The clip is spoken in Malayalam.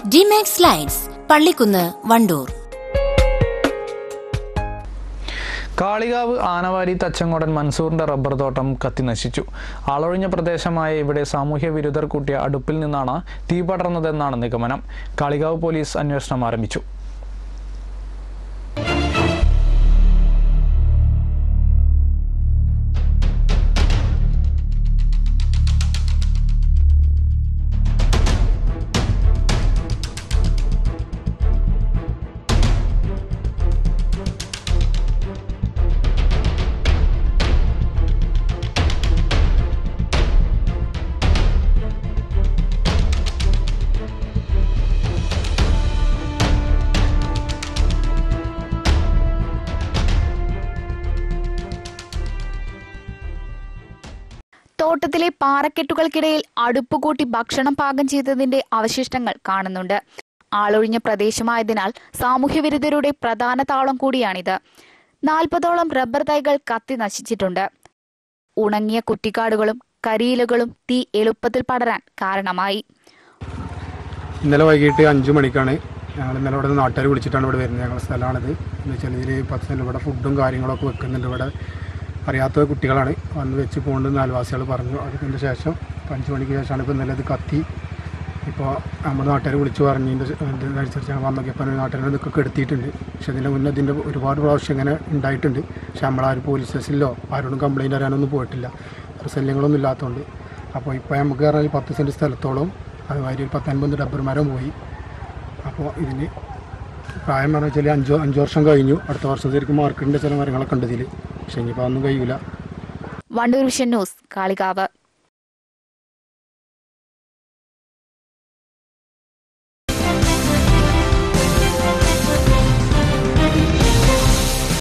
ഡിമാക്സ് ലൈറ്റ്സ് പള്ളിക്കുന്ന് വണ്ടൂർ കാളികാവ് ആനവാരി തച്ചങ്കോടൻ മൻസൂറിന്റെ റബ്ബർ തോട്ടം കത്തിനശിച്ചു ആളൊഴിഞ്ഞ പ്രദേശമായ ഇവിടെ സാമൂഹ്യ വിരുദ്ധർ കൂട്ടിയ അടുപ്പിൽ നിന്നാണ് തീ പടർന്നതെന്നാണ് നിഗമനം കാളികാവ് പോലീസ് അന്വേഷണം ആരംഭിച്ചു തോട്ടത്തിലെ പാറക്കെട്ടുകൾക്കിടയിൽ അടുപ്പുകൂട്ടി ഭക്ഷണം പാകം ചെയ്തതിന്റെ അവശിഷ്ടങ്ങൾ കാണുന്നുണ്ട് ആളൊഴിഞ്ഞ പ്രദേശമായതിനാൽ സാമൂഹ്യവിരുദ്ധരുടെ പ്രധാന താളം കൂടിയാണിത് നാൽപ്പതോളം റബ്ബർ തൈകൾ കത്തി നശിച്ചിട്ടുണ്ട് ഉണങ്ങിയ കുറ്റിക്കാടുകളും കരിയിലകളും തീ എളുപ്പത്തിൽ പടരാൻ കാരണമായി ഇന്നലെ വൈകിട്ട് അഞ്ച് മണിക്കാണ് ഞങ്ങൾ ഇന്നലെ ഇവിടെ നാട്ടുകാർ വിളിച്ചിട്ടാണ് ഇവിടെ വരുന്നത് ഞങ്ങളുടെ സ്ഥലമാണിത് എന്ന് വെച്ചാൽ ഇതിൽ പത്ത് സെൻറ്റ് ഇവിടെ ഫുഡും കാര്യങ്ങളൊക്കെ വെക്കുന്നുണ്ട് ഇവിടെ അറിയാത്ത കുട്ടികളാണ് വന്ന് വെച്ച് പോകുന്നത് അയൽവാസികൾ പറഞ്ഞു അതിൻ്റെ ശേഷം ഇപ്പം അഞ്ച് മണിക്ക് ശേഷമാണ് ഇപ്പോൾ ഇന്നലെ ഇത് കത്തി ഇപ്പോൾ നമ്മുടെ നാട്ടുകാർ വിളിച്ച് പറഞ്ഞതിൻ്റെ അനുസരിച്ച് ഞങ്ങൾ വന്ന് നോക്കിയപ്പോൾ നാട്ടുകാർ ഇതൊക്കെ കെടുത്തിയിട്ടുണ്ട് പക്ഷെ ഇതിൻ്റെ മുന്നേ ഇതിൻ്റെ ഒരുപാട് പ്രാവശ്യം ഇങ്ങനെ ഉണ്ടായിട്ടുണ്ട് പക്ഷെ നമ്മളാരും പോലീസ് സ്റ്റേഷനിലോ ആരോടും കംപ്ലയിൻറ്റ് അറിയാനൊന്നും പോയിട്ടില്ല ഒരു ശല്യങ്ങളൊന്നും ഇല്ലാത്തതുകൊണ്ട് അപ്പോൾ ഇപ്പോൾ നമുക്ക് പറഞ്ഞാൽ പത്ത് സെൻറ്റ് സ്ഥലത്തോളം അതുമാതിരി ഒരു പത്തൊൻപത് ഡബ്ബർ മരം പോയി അപ്പോൾ ഇതിന് പ്രായം പറഞ്ഞു വെച്ചാൽ അഞ്ചോ അഞ്ച് വർഷം കഴിഞ്ഞു അടുത്ത വർഷത്തേക്ക് മാർക്കിൻ്റെ ചില കാര്യങ്ങളൊക്കെ ഉണ്ട് ഇതിൽ പക്ഷേ ഇനിയിപ്പോൾ അതൊന്നും കഴിയില്ല വണ്ടൂർ വിഷൻ ന്യൂസ് കാളികാവ്